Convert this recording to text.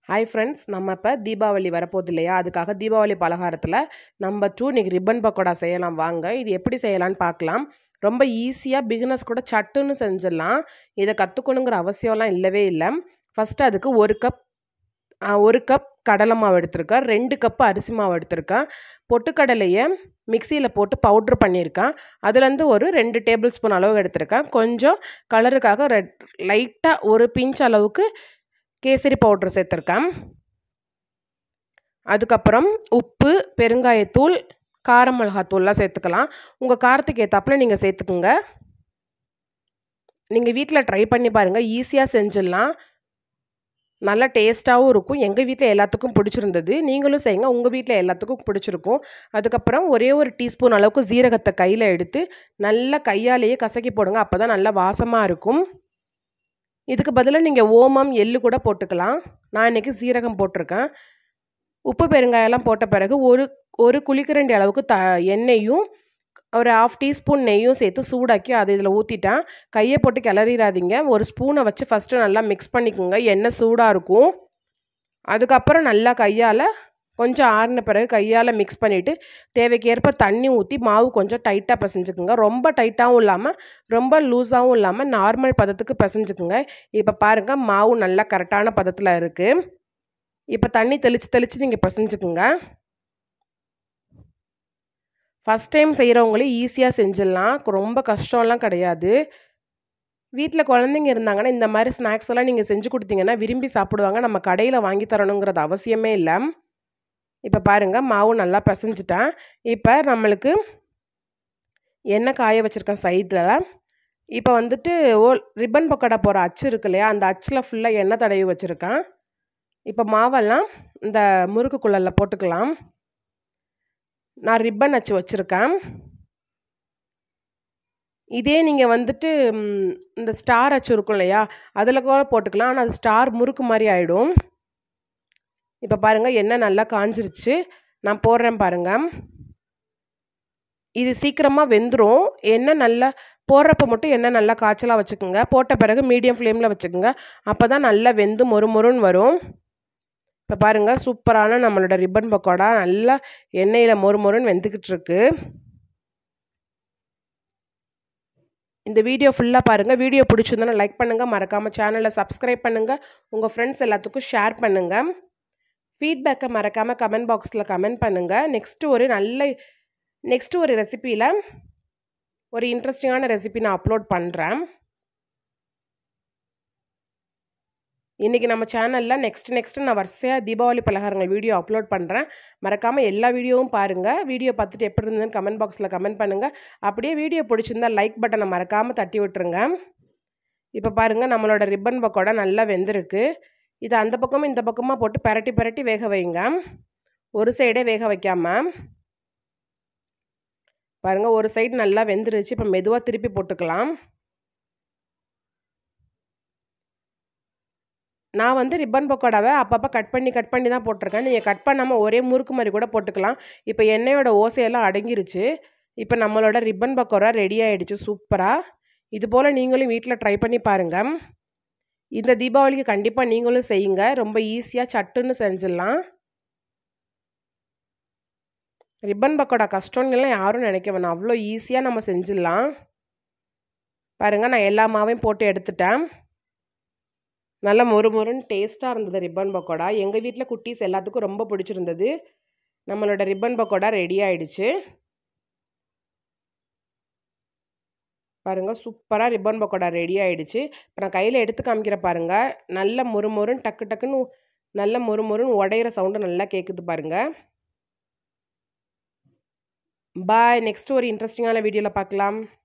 hi friends நம்ம இப்போ தீபாவளி வரப்போகுது இல்லையா அதுக்காக தீபாவளி பலகாரத்தில் நம்பர் டூ இன்றைக்கி ரிப்பன் பக்கோடா செய்யலாம் வாங்க இது எப்படி செய்யலான்னு பார்க்கலாம் ரொம்ப ஈஸியாக பிகினர்ஸ் கூட சட்டுன்னு செஞ்சிடலாம் இதை கற்றுக்கணுங்கிற அவசியம்லாம் இல்லவே இல்லை ஃபஸ்ட்டு அதுக்கு ஒரு கப் ஒரு கப் கடலை மாவு எடுத்திருக்கேன் ரெண்டு கப்பு அரிசி மாவு எடுத்திருக்கேன் பொட்டுக்கடலையை மிக்சியில் போட்டு பவுட்ரு பண்ணியிருக்கேன் அதுலேருந்து ஒரு ரெண்டு டேபிள் ஸ்பூன் அளவு எடுத்திருக்கேன் கொஞ்சம் கலருக்காக ரெட் லைட்டாக ஒரு பிஞ்ச் அளவுக்கு கேசரி பவுட்ரு சேர்த்துருக்கேன் அதுக்கப்புறம் உப்பு பெருங்காயத்தூள் கார மிளகாத்தூள்லாம் சேர்த்துக்கலாம் உங்கள் காரத்துக்கு ஏற்றாப்புல நீங்கள் சேர்த்துக்குங்க நீங்கள் வீட்டில் ட்ரை பண்ணி பாருங்கள் ஈஸியாக செஞ்சிடலாம் நல்லா டேஸ்ட்டாகவும் இருக்கும் எங்கள் வீட்டில் எல்லாத்துக்கும் பிடிச்சிருந்தது நீங்களும் செய்யுங்க உங்கள் வீட்டில் எல்லாத்துக்கும் பிடிச்சிருக்கும் அதுக்கப்புறம் ஒரே ஒரு டீஸ்பூன் அளவுக்கு ஜீரகத்தை கையில் எடுத்து நல்லா கையாலேயே கசக்கி போடுங்க அப்போ தான் நல்லா வாசமாக இருக்கும் இதுக்கு பதிலாக நீங்கள் ஓமம் எள்ளு கூட போட்டுக்கலாம் நான் இன்றைக்கி சீரகம் போட்டிருக்கேன் உப்பு பெருங்காயெல்லாம் போட்ட பிறகு ஒரு ஒரு குளிக்கரண்டி அளவுக்கு த எண்ணெயும் ஒரு ஆஃப் டீஸ்பூன் நெய்யும் சேர்த்து சூடாக்கி அதை இதில் ஊற்றிட்டேன் கையை போட்டு கிளறிடாதீங்க ஒரு ஸ்பூனை வச்சு ஃபஸ்ட்டு நல்லா மிக்ஸ் பண்ணிக்கோங்க எண்ணெய் சூடாக இருக்கும் அதுக்கப்புறம் நல்லா கையால் கொஞ்சம் ஆறின பிறகு கையால் மிக்ஸ் பண்ணிவிட்டு தேவைக்கேற்ப தண்ணி ஊற்றி மாவு கொஞ்சம் டைட்டாக பிசைஞ்சுக்குங்க ரொம்ப டைட்டாகவும் இல்லாமல் ரொம்ப லூஸாகவும் இல்லாமல் நார்மல் பதத்துக்கு பிசைஞ்சுக்குங்க இப்போ பாருங்கள் மாவு நல்லா கரெக்டான பதத்தில் இருக்குது இப்போ தண்ணி தெளித்து தெளித்து நீங்கள் பிசைஞ்சுக்குங்க ஃபஸ்ட் டைம் செய்கிறவங்களே ஈஸியாக செஞ்சிடலாம் ரொம்ப கஷ்டம்லாம் கிடையாது வீட்டில் குழந்தைங்க இருந்தாங்கன்னா இந்த மாதிரி ஸ்நாக்ஸ் எல்லாம் நீங்கள் செஞ்சு கொடுத்தீங்கன்னா விரும்பி சாப்பிடுவாங்க நம்ம கடையில் வாங்கி தரணுங்கிறது அவசியமே இல்லை இப்போ பாருங்கள் மாவு நல்லா பிசைஞ்சிட்டேன் இப்போ நம்மளுக்கு எண்ணெய் காய வச்சுருக்கேன் சைடில் இப்போ வந்துட்டு ஓ ரிப்பன் பக்கோடா போகிற அச்சு இருக்கு இல்லையா அந்த அச்சில் ஃபுல்லாக எண்ணெய் தடவி வச்சுருக்கேன் இப்போ மாவெல்லாம் இந்த முறுக்கு குள்ளலில் போட்டுக்கலாம் நான் ரிப்பன் அச்சு வச்சுருக்கேன் இதே நீங்கள் வந்துட்டு இந்த ஸ்டார் அச்சு இருக்கும் இல்லையா அதில் கூட போட்டுக்கலாம் ஆனால் அது ஸ்டார் முறுக்கு மாதிரி ஆகிடும் இப்போ பாருங்கள் எண்ணெய் நல்லா காஞ்சிருச்சு நான் போடுறேன் பாருங்கள் இது சீக்கிரமாக வெந்துடும் எண்ணெய் நல்லா போடுறப்ப மட்டும் எண்ணெய் நல்லா காய்ச்சலாக வச்சுக்கோங்க போட்ட பிறகு மீடியம் ஃப்ளேமில் வச்சுக்கோங்க அப்போ தான் நல்லா வெந்து மொறு மொறுன்னு வரும் இப்போ பாருங்கள் சூப்பரான நம்மளோட ரிப்பன் பக்கோடா நல்லா எண்ணெயில் மொறு மொறுன்னு வெந்துக்கிட்டு இருக்கு இந்த வீடியோ ஃபுல்லாக பாருங்கள் வீடியோ பிடிச்சிருந்தோன்னா லைக் பண்ணுங்கள் மறக்காமல் சேனலை சப்ஸ்கிரைப் பண்ணுங்கள் உங்கள் ஃப்ரெண்ட்ஸ் எல்லாத்துக்கும் ஷேர் பண்ணுங்கள் ஃபீட்பேக்கை மறக்காமல் கமெண்ட் பாக்ஸில் கமெண்ட் பண்ணுங்கள் நெக்ஸ்ட்டு ஒரு நல்ல நெக்ஸ்ட்டு ஒரு ரெசிப்பியில் ஒரு இன்ட்ரெஸ்டிங்கான ரெசிபி நான் அப்லோட் பண்ணுறேன் இன்றைக்கி நம்ம சேனலில் நெக்ஸ்ட் நெக்ஸ்ட்டு நான் வரிசையாக தீபாவளி பலகாரங்கள் வீடியோ அப்லோட் பண்ணுறேன் மறக்காமல் எல்லா வீடியோவும் பாருங்கள் வீடியோ பார்த்துட்டு எப்படி இருந்ததுன்னு கமெண்ட் பாக்ஸில் கமெண்ட் பண்ணுங்கள் அப்படியே வீடியோ பிடிச்சிருந்தால் லைக் பட்டனை மறக்காமல் தட்டி விட்டுருங்க இப்போ பாருங்கள் நம்மளோட ரிப்பன் பக்கோடா நல்லா வெந்திருக்கு இது அந்த பக்கமும் இந்த பக்கமாக போட்டு பரட்டி பரட்டி வேக வைங்க ஒரு சைடே வேக வைக்காமல் பாருங்கள் ஒரு சைடு நல்லா வெந்துருச்சு இப்போ மெதுவாக திருப்பி போட்டுக்கலாம் நான் வந்து ரிப்பன் பக்கோடாவை அப்பப்போ கட் பண்ணி கட் பண்ணி தான் போட்டிருக்கேன் நீங்கள் கட் பண்ணாமல் ஒரே முறுக்கு மாதிரி கூட போட்டுக்கலாம் இப்போ எண்ணெயோட ஓசையெல்லாம் அடங்கிருச்சு இப்போ நம்மளோட ரிப்பன் பக்கோடா ரெடி ஆகிடுச்சு சூப்பராக இது போல் நீங்களும் வீட்டில் ட்ரை பண்ணி பாருங்கள் இந்த தீபாவளிக்கு கண்டிப்பாக நீங்களும் செய்யுங்க ரொம்ப ஈஸியாக சட்டுன்னு செஞ்சிடலாம் ரிப்பன் பக்கோடா கஷ்டம்னுலாம் யாரும் நினைக்க வேணாம் அவ்வளோ ஈஸியாக நம்ம செஞ்சிடலாம் பாருங்கள் நான் எல்லா மாவையும் போட்டு எடுத்துட்டேன் நல்லா மொறு மொறுன்னு டேஸ்ட்டாக இருந்தது ரிப்பன் பக்கோடா எங்கள் வீட்டில் குட்டீஸ் எல்லாத்துக்கும் ரொம்ப பிடிச்சிருந்தது நம்மளோட ரிப்பன் பக்கோடா ரெடி ஆகிடுச்சு பாருங்கள் சூப்பராக ரிப்பன் பக்கோடா ரெடி ஆகிடுச்சு இப்போ நான் கையில் எடுத்து காமிக்கிற பாருங்கள் நல்ல மொறு மொறுன்னு டக்கு டக்குன்னு நல்ல மொறு மொறுன்னு உடையிற சவுண்டு நல்லா கேட்குது பாருங்கள் பாய் நெக்ஸ்ட் ஒரு இன்ட்ரெஸ்டிங்கான வீடியோவில் பார்க்கலாம்